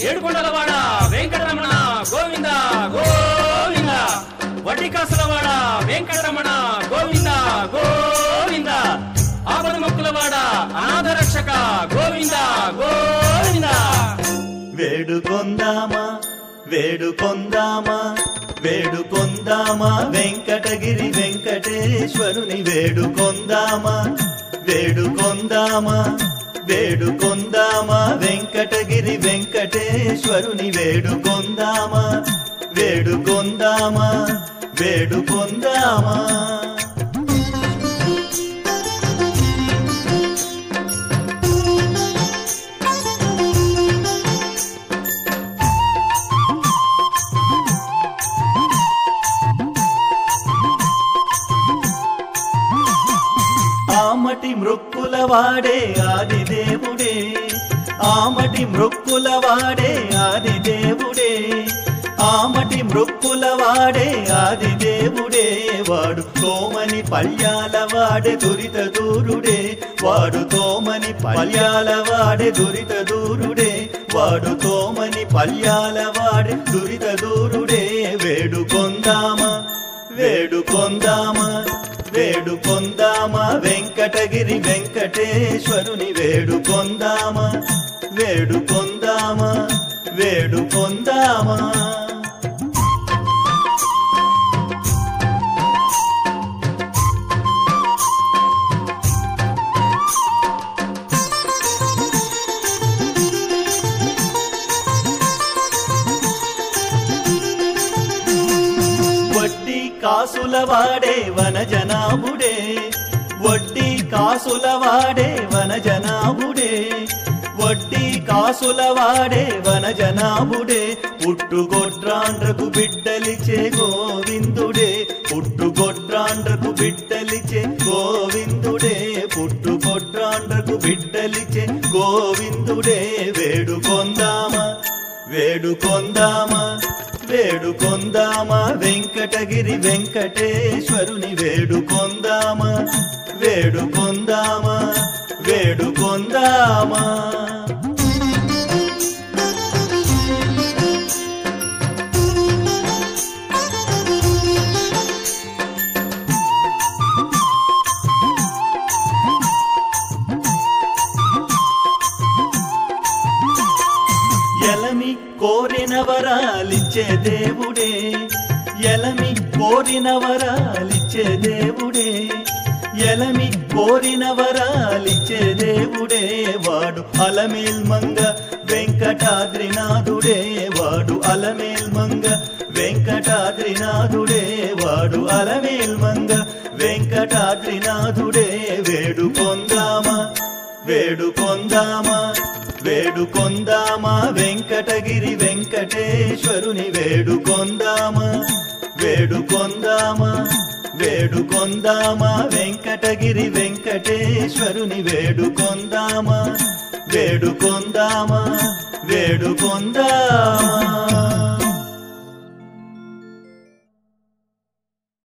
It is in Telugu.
ఏడుకొండలవాడ వెంకటరమణ గోవింద గోవింద వడ్డికాసులవాడ వెంకటరమణ గోవింద గోవింద ఆపద మొక్కులవాడ అనాథ రక్షక గోవింద గోవింద వేడుకొందామా వేడుకొందామా వేడుకొందామా వెంకటగిరి వెంకటేశ్వరుని వేడుకొందామా వేడుకొందామా వేడుకొందామా వెంకటగిరి వెంకటేశ్వరుని వేడుకొందామా వేడుకొందామా వేడుకొందామా ఆమటి మృక్కుల వాడే ఆది దేవుడే ఆమటి మృక్కుల వాడే ఆది దేవుడే ఆమటి మృక్కుల వాడే ఆది దేవుడే వాడు తోమని పల్యాల వాడే దురిత దూరుడే వాడు తోమని పల్యాల వాడే దురిత దూరుడే వాడు తోమని పల్యాల వాడే దురిత దూరుడే వేడుకొందామా వేడుకొందామా వేడుకొందామా వెంకటగిరి వెంకటేశ్వరుని వేడుకొందామా వేడుకొందామా వేడుకొందామా వడ్డీ కాసుల వాడే వనజనాభుడే వడ్డీ కాసుల వాడే వనజనాభుడే వడ్డీ కాసుల వాడే వనజనాభుడే పుట్టుగొడ్రాండ్రకు బిడ్డలిచే గోవిందుడే పుట్టుగొడ్రాండ్రకు బిడ్డలిచే గోవిందుడే పుట్టుగొడ్రాండ్రకు బిడ్డలిచే గోవిందుడే వేడుకొందామా వేడుకొందామా వేడుకొందామా వెంకటగిరి వెంకటేశ్వరుని వేడుకొందామా వేడుకొందామా వేడుకొందామా ఎలమి కోరిన వరాలిచ్చే దేవుడే ఎలమి కోరిన వరాలిచ్చే దేవుడే ఎలమి కోరిన వరాలిచ్చే దేవుడే వాడు అలమేల్ మంగ వెంకటాద్రినాథుడే వాడు అలమేల్ మంగ వెంకటాద్రినాథుడే వాడు అలమేల్ మంగ వెంకటాద్రినాథుడే వేడుకొందామా వేడుకొందామా వేడుకొందామా వెంకటగిరి వెంకటేశ్వరుని వేడుకొందామా వేడుకొందామా వేడుకొందామా వెంకటగిరి వెంకటేశ్వరుని వేడుకొందామా వేడుకొందామా వేడుకొందామా